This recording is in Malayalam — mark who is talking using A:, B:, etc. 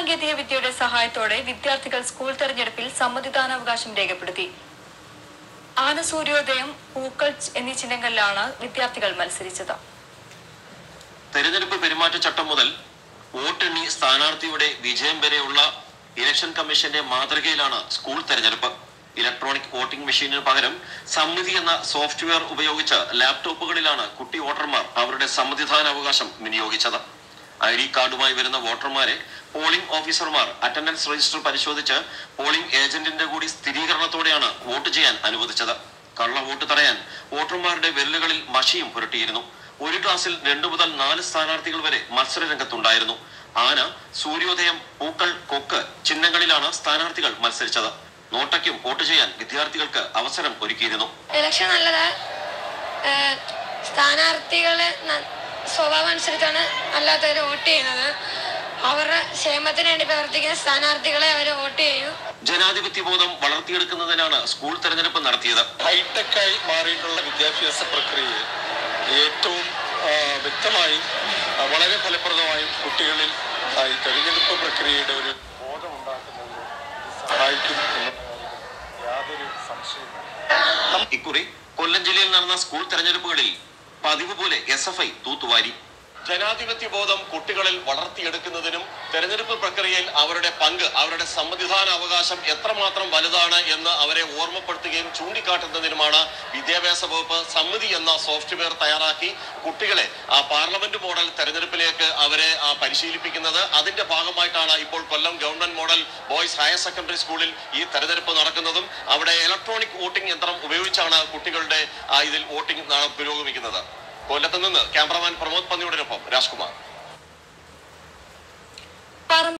A: സാങ്കേതിക വിദ്യയുടെ സഹായത്തോടെ വിദ്യാർത്ഥികൾ സ്കൂൾ തെരഞ്ഞെടുപ്പിൽ സമ്മതിദാനാവകാശം രേഖപ്പെടുത്തി ആനസൂര്യോദയം പൂക്കൾ എന്നീ ചിഹ്നങ്ങളിലാണ് വിദ്യാർത്ഥികൾ മത്സരിച്ചത്
B: തെരഞ്ഞെടുപ്പ് പെരുമാറ്റച്ചട്ടം മുതൽ വോട്ടെണ്ണി സ്ഥാനാർത്ഥിയുടെ വിജയം വരെയുള്ള ഇലക്ഷൻ കമ്മീഷന്റെ മാതൃകയിലാണ് സ്കൂൾ തെരഞ്ഞെടുപ്പ് ഇലക്ട്രോണിക് വോട്ടിംഗ് മെഷീനിന് പകരം സമിതി എന്ന സോഫ്റ്റ്വെയർ ഉപയോഗിച്ച് ലാപ്ടോപ്പുകളിലാണ് കുട്ടി വോട്ടർമാർ അവരുടെ സമ്മതിദാനാവകാശം വിനിയോഗിച്ചത് ഐ ഡി കാർഡുമായി വരുന്ന വോട്ടർമാരെ പോളിംഗ് ഓഫീസർമാർ അറ്റൻഡൻസ് രജിസ്റ്റർ പരിശോധിച്ച് പോളിംഗ് ഏജന്റിന്റെ കൂടി സ്ഥിരീകരണത്തോടെയാണ് വോട്ട് ചെയ്യാൻ അനുവദിച്ചത് കള്ള വോട്ട് തടയാൻ വോട്ടർമാരുടെ വിരലുകളിൽ മഷിയും പുരട്ടിയിരുന്നു ഒരു ക്ലാസ്സിൽ രണ്ടു മുതൽ നാല് സ്ഥാനാർത്ഥികൾ വരെ മത്സര രംഗത്തുണ്ടായിരുന്നു ആന സൂര്യോദയം പൂക്കൾ കൊക്ക് ചിഹ്നങ്ങളിലാണ് സ്ഥാനാർത്ഥികൾ മത്സരിച്ചത് നോട്ടയ്ക്കും വോട്ട് ചെയ്യാൻ വിദ്യാർത്ഥികൾക്ക് അവസരം ഒരുക്കിയിരുന്നു
C: ഇലക്ഷൻ നല്ലതാ ഏഹ് സ്ഥാനാർത്ഥികളെ ന- സ്വഭാവം അനുസരിച്ചാണ് അല്ലാത്തവർ വോട്ട് ചെയ്യുന്നത് അവരുടെ ക്ഷേമത്തിന് വേണ്ടി പ്രവർത്തിക്കുന്ന സ്ഥാനാർത്ഥികളെ അവർ വോട്ട് ചെയ്യൂ
B: ജനാധിപത്യ ബോധം വളർത്തിയെടുക്കുന്നതിനാണ് സ്കൂൾ തെരഞ്ഞെടുപ്പ് നടത്തിയത്
D: ഹൈടെക്കായി മാറിയിട്ടുള്ള വിദ്യാഭ്യാസ പ്രക്രിയയെ ഏറ്റവും ആ, വ്യക്തമായും ആ, വളരെ ഫലപ്രദമായും കുട്ടികളിൽ ആ, ഈ തെരഞ്ഞെടുപ്പ് പ്രക്രിയയുടെ ഒരു ബോധമുണ്ടാക്കുന്നതിന് ഇത് സഹായിക്കും എന്നുള്ള കാര്യത്തിൽ യാതൊരു സംശയവും
B: ഇക്കുറി കൊല്ലം ജില്ലയിൽ നടന്ന സ്കൂൾ തെരഞ്ഞെടുപ്പുകളിൽ പതിവ് പോലെ എസ് എഫ് ഐ തൂത്തുവാരി ജനാധിപത്യ ബോധം കുട്ടികളിൽ വളർത്തിയെടുക്കുന്നതിനും തെരഞ്ഞെടുപ്പ് പ്രക്രിയയിൽ അവരുടെ പങ്ക് അവരുടെ സമ്മതിദാന അവകാശം എത്രമാത്രം വലുതാണ് എന്ന് അവരെ ഓർമ്മപ്പെടുത്തുകയും ചൂണ്ടിക്കാട്ടുന്നതിനുമാണ് വിദ്യാഭ്യാസ വകുപ്പ് സമിതി എന്ന സോഫ്റ്റ്വെയർ തയ്യാറാക്കി കുട്ടികളെ ആ പാർലമെന്റ് മോഡൽ തെരഞ്ഞെടുപ്പിലേക്ക് അവരെ ആ, പരിശീലിപ്പിക്കുന്നത് അതിന്റെ ഭാഗമായിട്ടാണ് ഇപ്പോൾ Kollam government model boys higher secondary സ്കൂളിൽ ഈ തെരഞ്ഞെടുപ്പ് നടക്കുന്നതും അവിടെ ഇലക്ട്രോണിക് വോട്ടിംഗ് യന്ത്രം ഉപയോഗിച്ചാണ് കുട്ടികളുടെ ആ, ഇതിൽ വോട്ടിംഗ് നാ- പുരോഗമിക്കുന്നത് കൊല്ലത്ത് നിന്ന് ക്യാമറമാൻ പ്രമോദ് പന്നിയോടൊപ്പം രാജ്കുമാർ